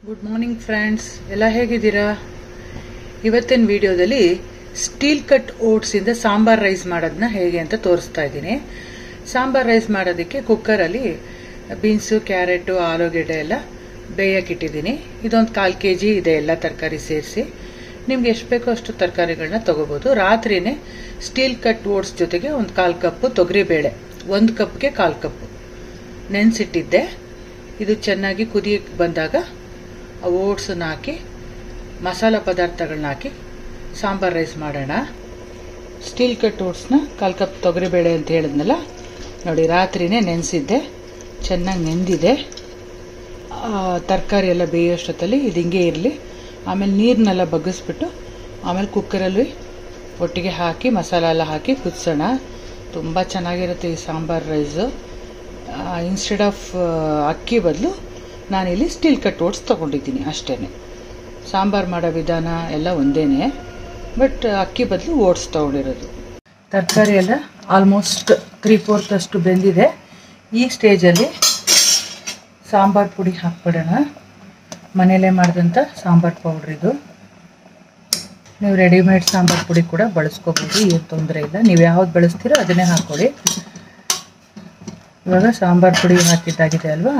good morning friends ಎಲ್ಲ ಹೇಗಿದ್ದೀರಾ ಇವತ್ತಿನ ವಿಡಿಯೋದಲ್ಲಿ ಸ್ಟೀಲ್ ಕಟ್ ಓಟ್ಸಿಂದ ಸಾಂಬಾರ್ ರೈಸ್ ಮಾಡೋದನ್ನ ಹೇಗೆ ಅಂತ ತೋರಿಸ್ತಾ ಇದ್ದೀನಿ ಸಾಂಬಾರ್ ರೈಸ್ ಮಾಡೋದಕ್ಕೆ ಕುಕ್ಕರಲ್ಲಿ ಬೀನ್ಸು ಕ್ಯಾರೆಟು ಆಲೂಗೆಡ್ಡೆ ಎಲ್ಲ ಬೇಯಕ್ಕಿಟ್ಟಿದ್ದೀನಿ ಇದೊಂದು ಕಾಲು ಕೆ ಜಿ ಇದೆ ಎಲ್ಲ ತರಕಾರಿ ಸೇರಿಸಿ ನಿಮ್ಗೆ ಎಷ್ಟು ಬೇಕೋ ಅಷ್ಟು ತರಕಾರಿಗಳನ್ನ ತಗೋಬೋದು ರಾತ್ರಿನೇ ಸ್ಟೀಲ್ ಕಟ್ ಓಟ್ಸ್ ಜೊತೆಗೆ ಒಂದು ಕಾಲು ಕಪ್ಪು ತೊಗರಿಬೇಳೆ ಒಂದು ಕಪ್ಗೆ ಕಾಲು ಕಪ್ಪು ನೆನೆಸಿಟ್ಟಿದ್ದೆ ಇದು ಚೆನ್ನಾಗಿ ಕುದಿಯಕ್ಕೆ ಬಂದಾಗ ಆ ಓಟ್ಸನ್ನ ಹಾಕಿ ಮಸಾಲ ಪದಾರ್ಥಗಳನ್ನ ಹಾಕಿ ಸಾಂಬಾರ್ ರೈಸ್ ಮಾಡೋಣ ಸ್ಟೀಲ್ ಕಟ್ ಓಟ್ಸ್ನ ಕಾಲು ಕಪ್ ತೊಗರಿಬೇಳೆ ಅಂತ ಹೇಳಿದ್ನಲ್ಲ ನೋಡಿ ರಾತ್ರಿನೇ ನೆನೆಸಿದ್ದೆ ಚೆನ್ನಾಗಿ ನೆಂದಿದೆ ತರಕಾರಿ ಎಲ್ಲ ಬೇಯೋಷ್ಟೊತ್ತಲ್ಲಿ ಇದು ಹಿಂಗೆ ಇರಲಿ ಆಮೇಲೆ ನೀರನ್ನೆಲ್ಲ ಬಗ್ಗಿಸ್ಬಿಟ್ಟು ಆಮೇಲೆ ಕುಕ್ಕರಲ್ಲಿ ಒಟ್ಟಿಗೆ ಹಾಕಿ ಮಸಾಲ ಎಲ್ಲ ಹಾಕಿ ಕುದಿಸೋಣ ತುಂಬ ಚೆನ್ನಾಗಿರುತ್ತೆ ಈ ಸಾಂಬಾರ್ ರೈಸು ಇನ್ಸ್ಟೆಡ್ ಆಫ್ ಅಕ್ಕಿ ಬದಲು ನಾನಿಲ್ಲಿ ಸ್ಟೀಲ್ ಕಟ್ ಓಟ್ಸ್ ತೊಗೊಂಡಿದ್ದೀನಿ ಅಷ್ಟೇ ಸಾಂಬಾರು ಮಾಡೋ ವಿಧಾನ ಎಲ್ಲ ಒಂದೇ ಬಟ್ ಅಕ್ಕಿ ಬದಲು ಓಟ್ಸ್ ತೊಗೊಂಡಿರೋದು ತರಕಾರಿ ಎಲ್ಲ ಆಲ್ಮೋಸ್ಟ್ ತ್ರೀ ಫೋರ್ತ್ ಅಷ್ಟು ಬೆಂದಿದೆ ಈ ಸ್ಟೇಜಲ್ಲಿ ಸಾಂಬಾರು ಪುಡಿ ಹಾಕ್ಬಿಡೋಣ ಮನೇಲೇ ಮಾಡಿದಂಥ ಸಾಂಬಾರು ಪೌಡ್ರ್ ಇದು ನೀವು ರೆಡಿಮೇಡ್ ಸಾಂಬಾರು ಪುಡಿ ಕೂಡ ಬಳಸ್ಕೋಬೋದು ಏನು ತೊಂದರೆ ಇಲ್ಲ ನೀವು ಯಾವ್ದು ಬಳಸ್ತೀರೋ ಅದನ್ನೇ ಹಾಕ್ಕೊಳ್ಳಿ ಇವಾಗ ಸಾಂಬಾರು ಪುಡಿ ಹಾಕಿದ್ದಾಗಿದೆ ಅಲ್ವಾ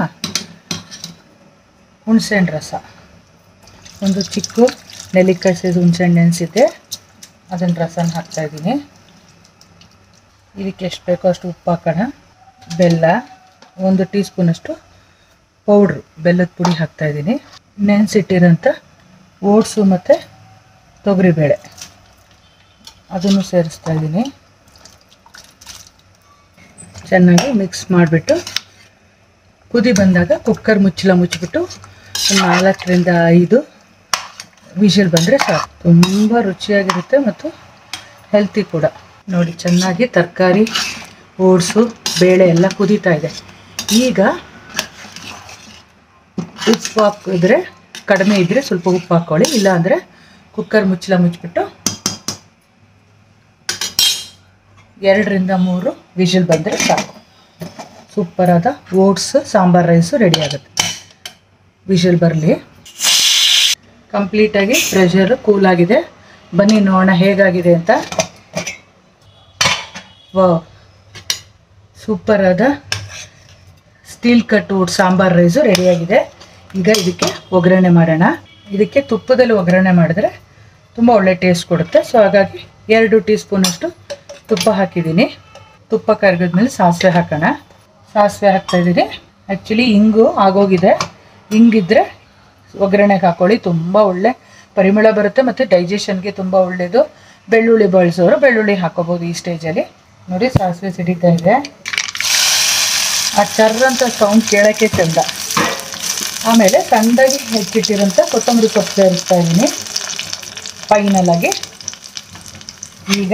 ಹುಣಸೆಹಣ್ಣು ರಸ ಒಂದು ಚಿಕ್ಕ ನೆಲ್ಲಿಕಾಯಿ ಸೈಜ್ ಹುಣಸೆಹಣ್ಣು ನೆನೆಸಿದ್ದೆ ಅದನ್ನು ರಸನ ಹಾಕ್ತಾಯಿದ್ದೀನಿ ಇದಕ್ಕೆ ಎಷ್ಟು ಬೇಕೋ ಅಷ್ಟು ಉಪ್ಪು ಹಾಕೋಣ ಬೆಲ್ಲ ಒಂದು ಟೀ ಸ್ಪೂನಷ್ಟು ಪೌಡ್ರು ಬೆಲ್ಲದ ಪುಡಿ ಹಾಕ್ತಾಯಿದ್ದೀನಿ ನೆನೆಸಿಟ್ಟಿರೋಂಥ ಓಟ್ಸು ಮತ್ತು ತೊಗರಿಬೇಳೆ ಅದನ್ನು ಸೇರಿಸ್ತಾ ಇದ್ದೀನಿ ಚೆನ್ನಾಗಿ ಮಿಕ್ಸ್ ಮಾಡಿಬಿಟ್ಟು ಕುದಿ ಬಂದಾಗ ಕುಕ್ಕರ್ ಮುಚ್ಚಲ ಮುಚ್ಚಿಬಿಟ್ಟು ಒಂದು ನಾಲ್ಕರಿಂದ ಐದು ವಿಷಲ್ ಬಂದರೆ ಸಾಕು ತುಂಬ ರುಚಿಯಾಗಿರುತ್ತೆ ಮತ್ತು ಹೆಲ್ತಿ ಕೂಡ ನೋಡಿ ಚೆನ್ನಾಗಿ ತರಕಾರಿ ಓಟ್ಸು ಬೇಳೆ ಎಲ್ಲ ಕುದೀತಾ ಇದೆ ಈಗ ಉಪ್ಪು ಹಾಕಿದ್ರೆ ಕಡಿಮೆ ಇದ್ದರೆ ಸ್ವಲ್ಪ ಉಪ್ಪು ಹಾಕ್ಕೊಳ್ಳಿ ಇಲ್ಲಾಂದರೆ ಕುಕ್ಕರ್ ಮುಚ್ಚಲ ಮುಚ್ಚಿಬಿಟ್ಟು ಎರಡರಿಂದ ಮೂರು ವಿಷಲ್ ಬಂದರೆ ಸಾಕು ಸೂಪರಾದ ಓಟ್ಸ್ ಸಾಂಬಾರ್ ರೈಸು ರೆಡಿ ಆಗುತ್ತೆ ವಿಷಲ್ ಬರಲಿ ಕಂಪ್ಲೀಟಾಗಿ ಪ್ರೆಷರ್ ಕೂಲ್ ಆಗಿದೆ ಬನ್ನಿ ನೋಡೋಣ ಹೇಗಾಗಿದೆ ಅಂತ ವಾ ಸೂಪರಾದ steel cut oat sambar rice ರೆಡಿಯಾಗಿದೆ ಈಗ ಇದಕ್ಕೆ ಒಗ್ಗರಣೆ ಮಾಡೋಣ ಇದಕ್ಕೆ ತುಪ್ಪದಲ್ಲಿ ಒಗ್ಗರಣೆ ಮಾಡಿದ್ರೆ ತುಂಬ ಒಳ್ಳೆ ಟೇಸ್ಟ್ ಕೊಡುತ್ತೆ ಸೊ ಹಾಗಾಗಿ ಎರಡು ಟೀ ಸ್ಪೂನಷ್ಟು ತುಪ್ಪ ಹಾಕಿದ್ದೀನಿ ತುಪ್ಪ ಕರಗಿದ್ಮೇಲೆ ಸಾಸಿವೆ ಹಾಕೋಣ ಸಾಸಿವೆ ಹಾಕ್ತಾಯಿದ್ದೀನಿ ಆ್ಯಕ್ಚುಲಿ ಹಿಂಗು ಆಗೋಗಿದೆ ಹಿಂಗಿದ್ರೆ ಒಗ್ಗರಣೆಗೆ ಹಾಕೊಳ್ಳಿ ತುಂಬ ಒಳ್ಳೆ ಪರಿಮಳ ಬರುತ್ತೆ ಮತ್ತು ಡೈಜೆಷನ್ಗೆ ತುಂಬ ಒಳ್ಳೆಯದು ಬೆಳ್ಳುಳ್ಳಿ ಬಳಸೋರು ಬೆಳ್ಳುಳ್ಳಿ ಹಾಕೋಬೋದು ಈ ಸ್ಟೇಜಲ್ಲಿ ನೋಡಿ ಸಾಸಿವೆ ಸಿಡಿತಾ ಇದೆ ಆ ಚರ್ರಂತ ಸೌಂಡ್ ಕೇಳೋಕ್ಕೆ ಚೆಂದ ಆಮೇಲೆ ಸಣ್ಣದಾಗಿ ಹೆಚ್ಚಿಟ್ಟಿರೋಂಥ ಕೊತ್ತಂಬರಿ ಸೊಪ್ಪು ಸೇರಿಸ್ತಾ ಇದ್ದೀನಿ ಫೈನಲಾಗಿ ಈಗ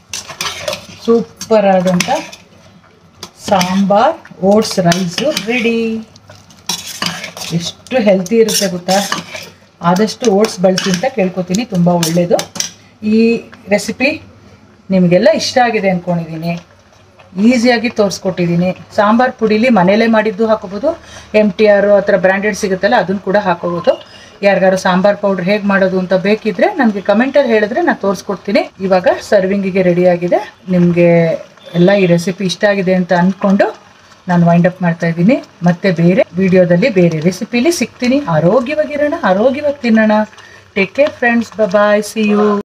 ಸೂಪರ್ ಆದಂಥ ಸಾಂಬಾರ್ ಓಟ್ಸ್ ರೈಸು ರೆಡಿ ಎಷ್ಟು ಹೆಲ್ತಿ ಇರುತ್ತೆ ಗೊತ್ತಾ ಆದಷ್ಟು ಓಟ್ಸ್ ಬಳಸಿ ಅಂತ ಕೇಳ್ಕೊತೀನಿ ತುಂಬ ಒಳ್ಳೆಯದು ಈ ರೆಸಿಪಿ ನಿಮಗೆಲ್ಲ ಇಷ್ಟ ಆಗಿದೆ ಅಂದ್ಕೊಂಡಿದ್ದೀನಿ ಈಸಿಯಾಗಿ ತೋರಿಸ್ಕೊಟ್ಟಿದ್ದೀನಿ ಸಾಂಬಾರು ಪುಡಿಲಿ ಮನೇಲೇ ಮಾಡಿದ್ದು ಹಾಕೋಬೋದು ಎಮ್ ಟಿ ಆರು ಆ ಥರ ಬ್ರ್ಯಾಂಡೆಡ್ ಸಿಗುತ್ತಲ್ಲ ಅದನ್ನು ಕೂಡ ಹಾಕೋಬೋದು ಯಾರಿಗಾರು ಸಾಂಬಾರ್ ಪೌಡ್ರ್ ಹೇಗೆ ಮಾಡೋದು ಅಂತ ಬೇಕಿದ್ರೆ ನನಗೆ ಕಮೆಂಟಲ್ಲಿ ಹೇಳಿದ್ರೆ ನಾನು ತೋರಿಸ್ಕೊಡ್ತೀನಿ ಇವಾಗ ಸರ್ವಿಂಗಿಗೆ ರೆಡಿಯಾಗಿದೆ ನಿಮಗೆ ಎಲ್ಲ ಈ ರೆಸಿಪಿ ಇಷ್ಟ ಆಗಿದೆ ಅಂತ ಅಂದ್ಕೊಂಡು ನಾನು ವೈಂಡ್ ಅಪ್ ಮಾಡ್ತಾ ಇದ್ದೀನಿ ಮತ್ತೆ ಬೇರೆ ವಿಡಿಯೋದಲ್ಲಿ ಬೇರೆ ರೆಸಿಪಿಲಿ ಸಿಗ್ತೀನಿ ಆರೋಗ್ಯವಾಗಿರೋಣ ಆರೋಗ್ಯವಾಗಿ ತಿನ್ನೋಣ take care friends bye see you